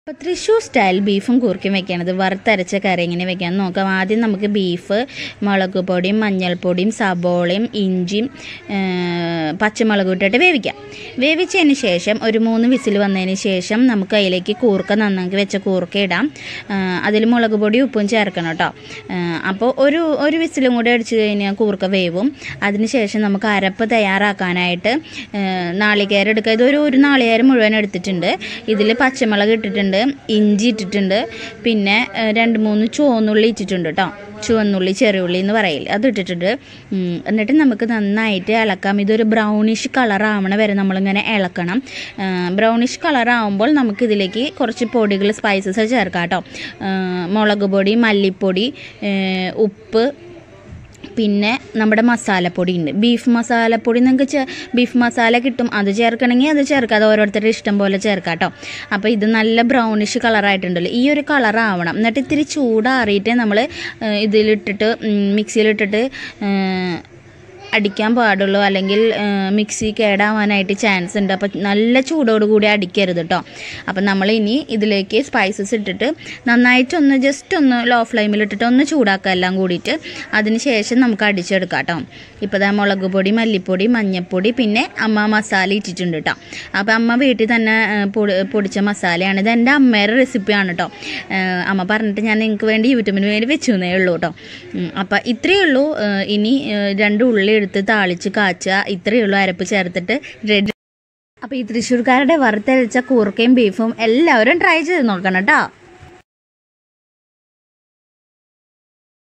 അപ്പോൾ തൃശ്ശൂർ സ്റ്റൈൽ ബീഫും കൂർക്കയും വെക്കണത് വറുത്തരച്ച കറി എങ്ങനെ വെക്കാമെന്ന് നോക്കാം ആദ്യം നമുക്ക് ബീഫ് മുളക് പൊടിയും മഞ്ഞൾപ്പൊടിയും സബോളയും ഇഞ്ചിയും ആ, പച്ചമുളകും ഇട്ടിട്ട് വേവിക്കാം വേവിച്ചതിന് ശേഷം ഒരു മൂന്ന് വിസിൽ വന്നതിന് ശേഷം നമുക്ക് അതിലേക്ക് കൂർക്ക നന്നാക്കി വെച്ച കൂർക്ക ഇടാം അതിൽ മുളക് പൊടി ഉപ്പും ചേർക്കണം കേട്ടോ അപ്പോൾ ഒരു ഒരു വിസിലും കൂടി അടിച്ച് കഴിഞ്ഞാൽ കൂർക്ക വേവും അതിനുശേഷം നമുക്ക് അരപ്പ് തയ്യാറാക്കാനായിട്ട് ആ, നാളികേരം എടുക്കുക ഇതൊരു ഒരു നാളികേരം മുഴുവൻ എടുത്തിട്ടുണ്ട് ഇതിൽ പച്ചമുളക് ഇട്ടിട്ടുണ്ട് ഇഞ്ചി ഇട്ടിട്ടുണ്ട് പിന്നെ ആ, രണ്ട് മൂന്ന് ചുവന്നുള്ളി ഇട്ടിട്ടുണ്ട് കേട്ടോ ചുവന്നുള്ളി ചെറിയുള്ളി എന്ന് പറയില്ല അത് ഇട്ടിട്ടുണ്ട് ഉം, എന്നിട്ട് നമുക്ക് നന്നായിട്ട് ഇളക്കാം ഇതൊരു ബ്രൗണിഷ് കളർ ആവണ വരെ നമ്മളിങ്ങനെ ഇളക്കണം ബ്രൗണിഷ് കളർ ആവുമ്പോൾ നമുക്കിതിലേക്ക് കുറച്ച് പൊടികൾ സ്പൈസസ് ചേർക്കാം കേട്ടോ ആ, മുളക് പൊടി മല്ലിപ്പൊടി ഏ, ഉപ്പ് പിന്നെ നമ്മുടെ മസാലപ്പൊടി ഉണ്ട് ബീഫ് മസാലപ്പൊടി നിങ്ങൾക്ക് ചേ ബീഫ് മസാല കിട്ടും അത് ചേർക്കണമെങ്കിൽ അത് ചേർക്കാം അത് ഓരോരുത്തരുടെ ഇഷ്ടം പോലെ ചേർക്കാം കേട്ടോ അപ്പോൾ ഇത് നല്ല ബ്രൗണിഷ് കളറായിട്ടുണ്ടല്ലോ ഈ ഒരു കളർ ആവണം എന്നിട്ട് ഇത്തിരി ചൂടാറിയിട്ടേ നമ്മൾ ഇതിലിട്ടിട്ട് ഉം, മിക്സിയിലിട്ടിട്ട് ഏഹ്, അടിക്കാൻ പാടുള്ളൂ അല്ലെങ്കിൽ ഏഹ്, മിക്സി കേടാവാനായിട്ട് ചാൻസ് ഉണ്ട് അപ്പോൾ നല്ല ചൂടോട് കൂടി അടിക്കരുത് കേട്ടോ അപ്പം നമ്മൾ ഇനി ഇതിലേക്ക് സ്പൈസസ് ഇട്ടിട്ട് നന്നായിട്ടൊന്ന് ജസ്റ്റ് ഒന്ന് ലോ ഫ്ലെയിമിൽ ഇട്ടിട്ട് ഒന്ന് ചൂടാക്കുക എല്ലാം കൂടിയിട്ട് അതിന് ശേഷം നമുക്ക് അടിച്ചെടുക്കാം കേട്ടോ ഇപ്പോൾ ദാ മുളക് പൊടി മല്ലിപ്പൊടി മഞ്ഞൾപ്പൊടി പിന്നെ അമ്മ മസാല ഇട്ടിട്ടുണ്ട് കേട്ടോ അപ്പോൾ അമ്മ വീട്ടിൽ തന്നെ ഏഹ്, പൊടി പൊടിച്ച മസാലയാണ് ഇത് എൻ്റെ അമ്മയുടെ റെസിപ്പിയാണ് കേട്ടോ ഏഹ്, അമ്മ പറഞ്ഞിട്ട് ഞാൻ നിങ്ങൾക്ക് വേണ്ടി യൂട്യൂബിന് വേണ്ടി വെച്ചു എന്നേ ഉള്ളൂ കേട്ടോ അപ്പം ഇത്രയേ ഉള്ളൂ ഏഹ്, ഇനി ഏഹ്, രണ്ട് ഉള്ളി എടുത്ത് താളിച്ച് കാച്ചുക ഇത്രയേ ഉള്ളൂ അരപ്പ് ചേർത്തിട്ട് റെഡി അപ്പോൾ ഈ തൃശ്ശൂർക്കാരുടെ വറുത്തരച്ച കൂർക്കയും ബീഫും എല്ലാവരും ട്രൈ ചെയ്ത് നോക്കണം കേട്ടോ